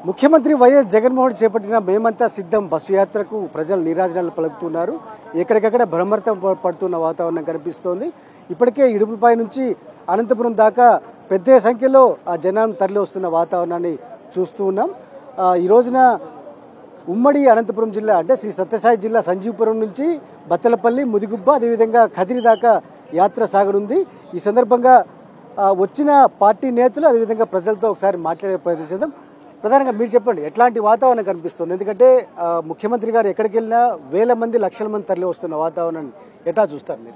ముఖ్యమంత్రి వైఎస్ జగన్మోహన్ చేపట్టిన మేమంతా సిద్ధం బస్సు యాత్రకు ప్రజలు నీరాజనాలు పలుకుతున్నారు ఎక్కడికక్కడ భ్రమర్థం ప- పడుతున్న వాతావరణం కనిపిస్తోంది ఇప్పటికే ఇడుపులపై నుంచి అనంతపురం దాకా పెద్ద సంఖ్యలో ఆ జనం తరలి వస్తున్న వాతావరణాన్ని చూస్తూ ఉన్నాం ఆ, ఈ రోజున ఉమ్మడి అనంతపురం జిల్లా అంటే శ్రీ సత్యసాయి జిల్లా సంజీవపురం నుంచి బత్తలపల్లి ముదిగుబ్బ అదేవిధంగా కదిరి దాకా యాత్ర సాగనుంది ఈ సందర్భంగా ఆ, వచ్చిన పార్టీ నేతలు అదేవిధంగా ప్రజలతో ఒకసారి మాట్లాడే ప్రయత్నిద్దాం ప్రధానంగా మీరు చెప్పండి ఎట్లాంటి వాతావరణం కనిపిస్తుంది ఎందుకంటే ఆ, ముఖ్యమంత్రి గారు ఎక్కడికి వెళ్ళినా వేల మంది లక్షల మంది తరలి వస్తున్న వాతావరణాన్ని ఎట్లా చూస్తారు మీరు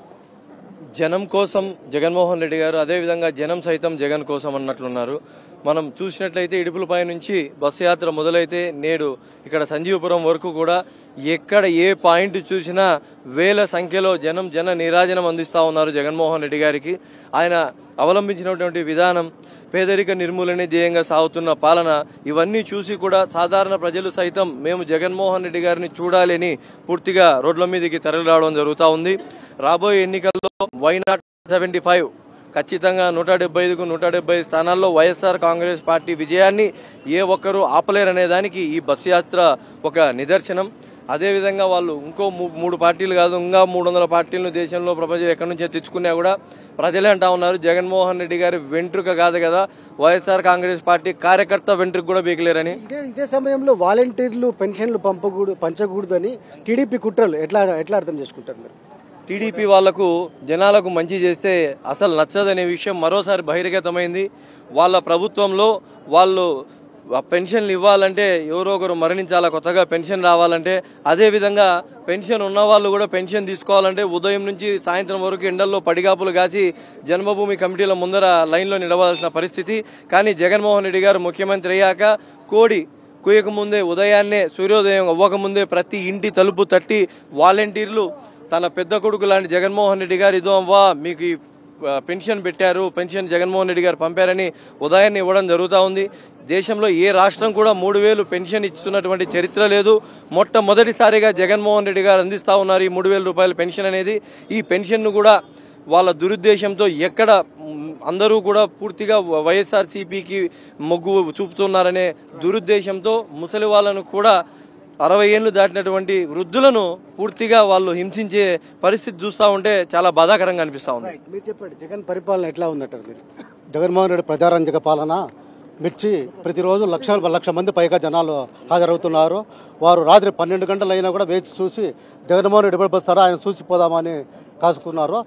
జనం కోసం జగన్మోహన్ రెడ్డి గారు అదేవిధంగా జనం సైతం జగన్ కోసం అన్నట్లున్నారు మనం చూసినట్లయితే ఇడుపులపై నుంచి బస్సు యాత్ర మొదలైతే నేడు ఇక్కడ సంజీవపురం వరకు కూడా ఎక్కడ ఏ పాయింట్ చూసినా వేల సంఖ్యలో జనం జన నీరాజనం అందిస్తా ఉన్నారు జగన్మోహన్ రెడ్డి గారికి ఆయన అవలంబించినటువంటి విధానం పేదరిక నిర్మూలనే ధ్యేయంగా సాగుతున్న పాలన ఇవన్నీ చూసి కూడా సాధారణ ప్రజలు సైతం మేము జగన్మోహన్ రెడ్డి గారిని చూడాలని పూర్తిగా రోడ్ల మీదకి తరలి రావడం జరుగుతూ ఉంది రాబోయే ఎన్నికల్లో వైనాట్ సెవెంటీ ఫైవ్ ఖచ్చితంగా నూట డెబ్బై ఐదుకు నూట డెబ్బై స్థానాల్లో వైఎస్ఆర్ కాంగ్రెస్ పార్టీ విజయాన్ని ఏ ఒక్కరూ ఆపలేరనే దానికి ఈ బస్సు యాత్ర ఒక నిదర్శనం అదేవిధంగా వాళ్ళు ఇంకో మూ- మూడు పార్టీలు కాదు ఇంకా మూడు వందల పార్టీలను దేశంలో ప్రపంచం ఎక్కడి నుంచో తెచ్చుకున్నా కూడా ప్రజలే అంటా ఉన్నారు జగన్మోహన్ రెడ్డి గారి వెంట్రుక కాదు కదా వైఎస్ఆర్ కాంగ్రెస్ పార్టీ కార్యకర్త వెంట్రుక కూడా బీకలేరని ఇదే ఇదే సమయంలో వాలంటీర్లు పెన్షన్లు పంపకూడదు పంచకూడదని టీడీపీ కుట్రలు ఎట్లా ఎట్లా అర్థం చేసుకుంటారు మీరు టీడీపీ వాళ్లకు జనాలకు మంచి చేస్తే అసలు నచ్చదనే విషయం మరోసారి బహిర్గతమైంది వాళ్ళ ప్రభుత్వంలో వాళ్ళు ఆ పెన్షన్లు ఇవ్వాలంటే ఎవరో ఒకరు మరణించాలా కొత్తగా పెన్షన్ రావాలంటే అదే విధంగా పెన్షన్ ఉన్న వాళ్ళు కూడా పెన్షన్ తీసుకోవాలంటే ఉదయం నుంచి సాయంత్రం వరకు ఎండల్లో పడిగాపులు కాసి జన్మభూమి కమిటీల ముందర లైన్లో నిలవాల్సిన పరిస్థితి కానీ జగన్మోహన్ రెడ్డి గారు ముఖ్యమంత్రి అయ్యాక కోడి కుయ్యక ముందే ఉదయాన్నే సూర్యోదయం అవ్వకముందే ప్రతి ఇంటి తలుపు తట్టి వాలంటీర్లు తన పెద్ద కొడుకు లాంటి జగన్మోహన్ రెడ్డి గారు ఇదో అవ్వా మీకు ఈ ఆ, పెన్షన్ పెట్టారు పెన్షన్ జగన్మోహన్ రెడ్డి గారు పంపారని ఉదయాన్నే ఇవ్వడం జరుగుతూ ఉంది దేశంలో ఏ రాష్ట్రం కూడా మూడు వేలు పెన్షన్ ఇస్తున్నటువంటి చరిత్ర లేదు మొట్టమొదటిసారిగా జగన్మోహన్ రెడ్డి గారు అందిస్తా ఉన్నారు ఈ మూడు వేల రూపాయల పెన్షన్ అనేది ఈ పెన్షన్ను కూడా వాళ్ళ దురుద్దేశంతో ఎక్కడ మ్, అందరూ కూడా పూర్తిగా వైఎస్ఆర్ సిపికి మొగ్గు చూపుతున్నారనే దురుద్దేశంతో ముసలి వాళ్ళను కూడా అరవై ఏళ్ళు దాటినటువంటి వృద్ధులను పూర్తిగా వాళ్ళు హింసించే పరిస్థితి చూస్తూ ఉంటే చాలా బాధాకరంగా అనిపిస్తా ఉంది మీరు చెప్పండి జగన్ పరిపాలన ఎట్లా ఉందంటారు మీరు జగన్మోహన్ రెడ్డి ప్రజారంజక పాలన మిర్చి ప్రతిరోజు లక్ష లక్ష మంది పైగా జనాలు హాజరవుతున్నారు వారు రాత్రి పన్నెండు గంటలు అయినా కూడా వేచి చూసి జగన్మోహన్ రెడ్డి ఎప్పుడు వస్తారో ఆయన చూసిపోదామని కాసుకున్నారు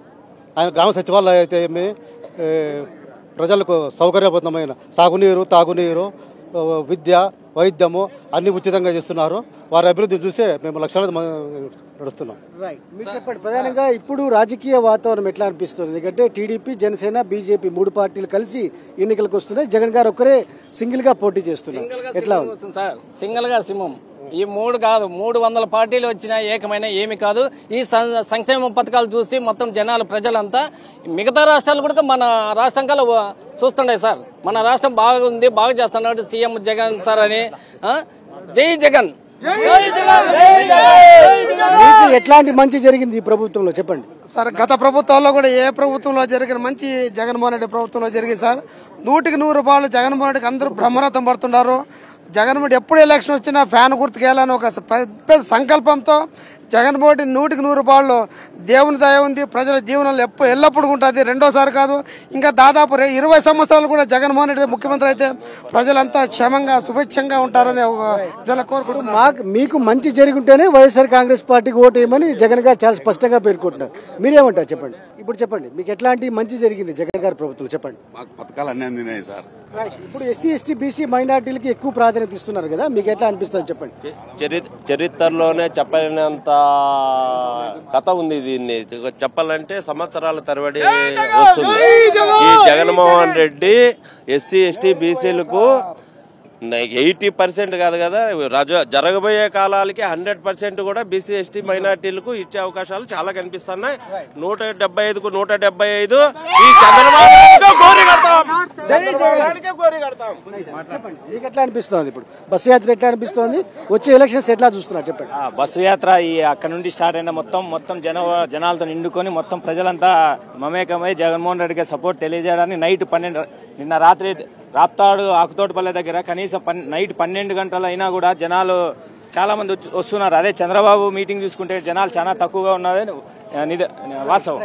ఆయన గ్రామ సచివాలయం అయితే ఏమి ఏ, ప్రజలకు సౌకర్యబద్ధమైన సాగునీరు తాగునీరు ఆ, విద్య వైద్యము అన్ని ఉచితంగా చేస్తున్నారు వారి అభివృద్ధి చూసే మేము లక్షలాది మంది నడుస్తున్నాం రైట్ మీరు చెప్పండి ప్రధానంగా ఇప్పుడు రాజకీయ వాతావరణం ఎట్లా అనిపిస్తుంది ఎందుకంటే టీడీపీ జనసేన బీజేపీ మూడు పార్టీలు కలిసి ఎన్నికలకు వస్తున్నాయి జగన్ గారు ఒక్కరే సింగిల్ గా పోటీ చేస్తున్నారు ఎట్లా ఉంది వస్తుంది సార్ సింగిల్ గా సింహం ఈ మూడు కాదు మూడు వందల పార్టీలు వచ్చినా ఏకమైన ఏమి కాదు ఈ సం- సంక్షేమ పథకాలు చూసి మొత్తం జనాలు ప్రజలంతా మిగతా రాష్ట్రాలు కూడా మన రాష్ట్రం కల్లా వ- చూస్తుండే సార్ మన రాష్ట్రం బాగుంది బాగా చేస్తున్నాడు సీఎం జగన్ సార్ అని ఆ? జై జగన్ మీకు ఎట్లాంటి మంచి జరిగింది ఈ ప్రభుత్వంలో చెప్పండి సార్ గత ప్రభుత్వాల్లో కూడా ఏ ప్రభుత్వంలో జరిగిన మంచి జగన్మోహన్ రెడ్డి ప్రభుత్వంలో జరిగింది సార్ నూటికి నూరు రూపాయలు జగన్మోహన్ రెడ్డికి అందరూ బ్రహ్మరథం పడుతున్నారు జగన్మోహన్ రెడ్డి ఎప్పుడు ఎలక్షన్ వచ్చినా ఫ్యాన్ గుర్తుకేయాలని ఒక పెద్ద సంకల్పంతో జగన్మోహన్ రెడ్డి నూటికి నూరు రూపాయలు దేవుని దయ ఉంది ప్రజల జీవనంలో ఎప్పుడు ఎల్లప్పుడు ఉంటుంది రెండోసారి కాదు ఇంకా దాదాపు రె- ఇరవై సంవత్సరాలు కూడా జగన్మోహన్ రెడ్డి ముఖ్యమంత్రి అయితే ప్రజలంతా క్షేమంగా సుభిక్షంగా ఉంటారని ఒక జన కోరుకుంటున్నారు మాకు మీకు మంచి జరుగుంటేనే వైఎస్ఆర్ కాంగ్రెస్ పార్టీకి ఓటు వేయమని జగన్ గారు చాలా స్పష్టంగా పేర్కొంటున్నారు మీరేమంటారు చెప్పండి ఇప్పుడు చెప్పండి మీకు ఎట్లాంటి మంచి జరిగింది జగన్ గారి ప్రభుత్వం చెప్పండి మాకు పథకాలు అన్నీ అందినాయి సార్ ఇప్పుడు ఎస్సీ ఎస్టీ బీసీ మైనార్టీలకి ఎక్కువ ప్రాధాన్యత ఇస్తున్నారు కదా మీకు ఎట్లా అనిపిస్తుంది చెప్పండి చరి చరిత్రలోనే చెప్పలేనంత కథ ఉంది దీన్ని చెప్పాలంటే సంవత్సరాల తరబడి వస్తుంది ఈ జగన్మోహన్ రెడ్డి ఎస్సీ ఎస్టీ బీసీలకు ఎయిటీ పర్సెంట్ కాదు కదా రజ జరగబోయే కాలాలకి హండ్రెడ్ పర్సెంట్ కూడా బీసీ ఎస్టీ మైనార్టీలకు ఇచ్చే అవకాశాలు చాలా కనిపిస్తున్నాయి నూట డెబ్బై ఐదుకు నూట డెబ్బై ఐదు ఈ చంద్రబాబు నాయుడుకే గోరి కడతాం చంద్రబాబు నాయుడుకే గోరి కడతాం చెప్పండి మీకు ఎట్లా అనిపిస్తుంది ఇప్పుడు బస్సు యాత్ర ఎట్లా అనిపిస్తుంది వచ్చే ఎలక్షన్స్ ఎట్లా చూస్తున్నారు చెప్పండి ఆ బస్సు యాత్ర ఈ అక్కడ నుండి స్టార్ట్ అయిన మొత్తం మొత్తం జన జనాలతో నిండుకొని మొత్తం ప్రజలంతా మమేకమై జగన్మోహన్ రెడ్డికి సపోర్ట్ తెలియజేయడానికి నైట్ పన్నెండు నిన్న రాత్రి రాప్తాడు ఆకుతోటపల్లె దగ్గర కనీసం కనీసం పన్ నైట్ పన్నెండు గంటలు అయినా కూడా జనాలు చాలా మంది వచ్చి- వస్తున్నారు అదే చంద్రబాబు మీటింగ్ చూసుకుంటే జనాలు చాలా తక్కువగా ఉన్నారని ఆ, నిద- వాస్తవం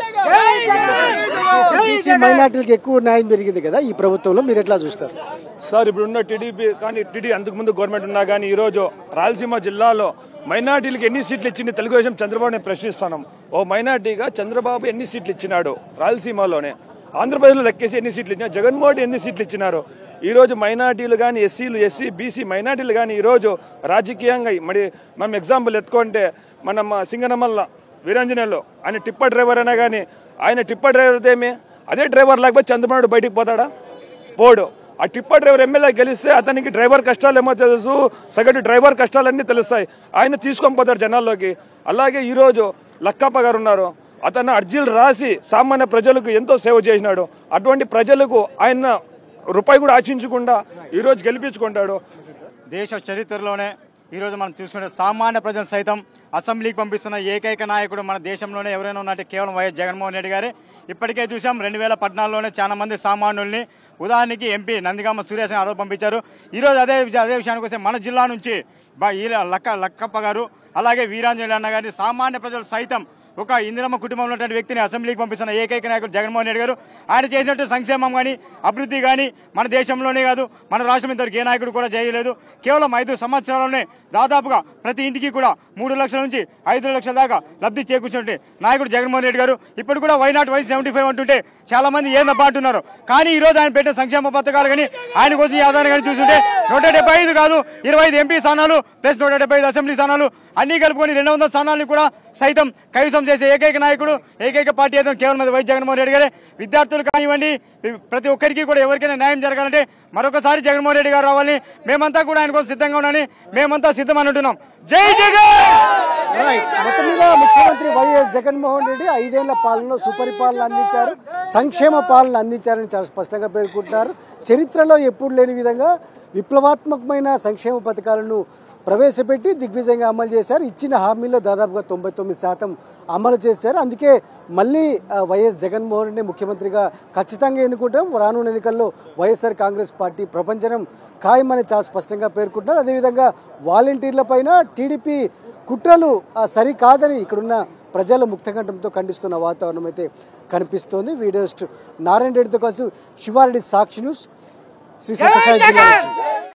బీసీ మైనార్టీలకు ఎక్కువ న్యాయం జరిగింది కదా ఈ ప్రభుత్వంలో మీరు ఎట్లా చూస్తారు సార్ ఇప్పుడు ఉన్న టీడీపీ కానీ టీడీ అంతకుముందు గవర్నమెంట్ ఉన్నా కానీ ఈరోజు రాయలసీమ జిల్లాలో మైనార్టీలకు ఎన్ని సీట్లు ఇచ్చింది తెలుగుదేశం చంద్రబాబు నేను ప్రశ్నిస్తున్నాం ఓ మైనార్టీగా చంద్రబాబు ఎన్ని సీట్లు ఇచ్చినాడు రాయలసీమలోనే ఆంధ్రప్రదేశ్లో లెక్కేసి ఎన్ని సీట్లు ఇచ్చినా జగన్మోహన్ రెడ్డి ఎన్ని సీట్లు ఇచ్చినారు ఈ రోజు మైనార్టీలు కానీ ఎస్సీలు ఎస్సీ బీసీ మైనార్టీలు కానీ ఈరోజు రాజకీయంగా మరి మనం ఎగ్జాంపుల్ ఎత్తుకుంటే మన మా సింగనమల్ల వీరాంజనేయులు ఆయన టిప్పర్ డ్రైవర్ అయినా కానీ ఆయన టిప్పర్ డ్రైవర్ ఏమి అదే డ్రైవర్ లేకపోతే చంద్రబాబు నాయుడు బయటికి పోతాడా పోడు ఆ టిప్పర్ డ్రైవర్ ఎమ్మెల్యే గెలిస్తే అతనికి డ్రైవర్ కష్టాలు ఏమో తెలుసు సగటు డ్రైవర్ కష్టాలన్నీ తెలుస్తాయి ఆయన తీసుకొని పోతాడు జనాల్లోకి అలాగే ఈరోజు లక్కప్ప గారు ఉన్నారు అతను అర్జీలు రాసి సామాన్య ప్రజలకు ఎంతో సేవ చేసినాడు అటువంటి ప్రజలకు ఆయన రూపాయి కూడా ఆశించకుండా ఈరోజు గెలిపించుకుంటాడు దేశ చరిత్రలోనే ఈరోజు మనం చూసుకుంటే సామాన్య ప్రజలు సైతం అసెంబ్లీకి పంపిస్తున్న ఏకైక నాయకుడు మన దేశంలోనే ఎవరైనా ఉన్నట్టే కేవలం వైఎస్ జగన్మోహన్ రెడ్డి గారే ఇప్పటికే చూసాం రెండు వేల పద్నాలుగులోనే చాలా మంది సామాన్యుల్ని ఉదాహరణకి ఎంపీ నందిగామ సురేష్ ఆ రోజు పంపించారు ఈరోజు అదే విష- అదే విషయానికి వస్తే మన జిల్లా నుంచి బా- ఈ లక్క లక్కప్ప గారు అలాగే వీరాంజనేయులు అన్న గారిని సామాన్య ప్రజలు సైతం ఒక ఇందిరమ్మ కుటుంబంలో ఉన్నటువంటి వ్యక్తిని అసెంబ్లీకి పంపిస్తున్న ఏకైక నాయకుడు జగన్మోహన్ రెడ్డి గారు ఆయన చేసినట్టు సంక్షేమం కానీ అభివృద్ధి కానీ మన దేశంలోనే కాదు మన రాష్ట్రం ఇంతవరకు ఏ నాయకుడు కూడా చేయలేదు కేవలం ఐదు సంవత్సరాల్లోనే దాదాపుగా ప్రతి ఇంటికి కూడా మూడు లక్షల నుంచి ఐదు లక్షల దాకా లబ్ధి చేకూర్చుంటే నాయకుడు జగన్మోహన్ రెడ్డి గారు ఇప్పుడు కూడా why not why seventy five అంటుంటే చాలా మంది ఏందబ్బా అంటున్నారు కానీ ఈ రోజు ఆయన పెట్టిన సంక్షేమ పథకాలు కానీ ఆయన కోసం ఈ ఆధారం కానీ చూస్తుంటే నూట డెబ్బై ఐదు కాదు ఇరవై ఐదు ఎంపీ స్థానాలు ప్లస్ నూట డెబ్బై ఐదు అసెంబ్లీ స్థానాలు అన్ని కలుపుకొని రెండు వందల స్థానాలను కూడా సైతం కైవసం చేసే ఏకైక నాయకుడు ఏకైక పార్టీ అయితే కేవలం అది వై జగన్మోహన్ రెడ్డి గారే విద్యార్థులు కానివ్వండి ప్రతి ఒక్కరికి కూడా ఎవరికైనా న్యాయం జరగాలంటే మరొకసారి జగన్మోహన్ రెడ్డి గారు రావాలని మేమంతా కూడా ఆయన కోసం సిద్ధంగా ఉన్నామని మేమంతా సిద్ధం అని అంటున్నాం జై జగన్ రైట్. మొత్తం మీద ముఖ్యమంత్రి వైఎస్ జగన్మోహన్ రెడ్డి ఐదేళ్ల పాలనలో సుపరిపాలన అందించారు సంక్షేమ పాలన అందించారని చాలా స్పష్టంగా పేర్కొంటున్నారు చరిత్రలో ఎప్పుడు లేని విధంగా విప్లవాత్మకమైన సంక్షేమ పథకాలను ప్రవేశపెట్టి దిగ్విజయంగా అమలు చేశారు ఇచ్చిన హామీలో దాదాపుగా తొంభై తొమ్మిది శాతం అమలు చేశారు అందుకే మళ్ళీ ఆ, వైఎస్ జగన్మోహన్ రెడ్డి ముఖ్యమంత్రిగా ఖచ్చితంగా ఎన్నుకుంటాం రానున్న ఎన్నికల్లో వైఎస్ఆర్ కాంగ్రెస్ పార్టీ ప్రపంచం ఖాయమని చాలా స్పష్టంగా పేర్కొంటున్నారు అదేవిధంగా వాలంటీర్ల పైన టీడీపీ కుట్రలు ఆ, సరికాదని ఇక్కడున్న ప్రజలు ముక్తకంఠంతో ఖండిస్తున్న వాతావరణం అయితే కనిపిస్తోంది వీడియోస్ట్ నారాయణ రెడ్డితో కలిసి శివారెడ్డి సాక్షి న్యూస్ శ్రీ సత్యసాయి జిల్లా నుంచి.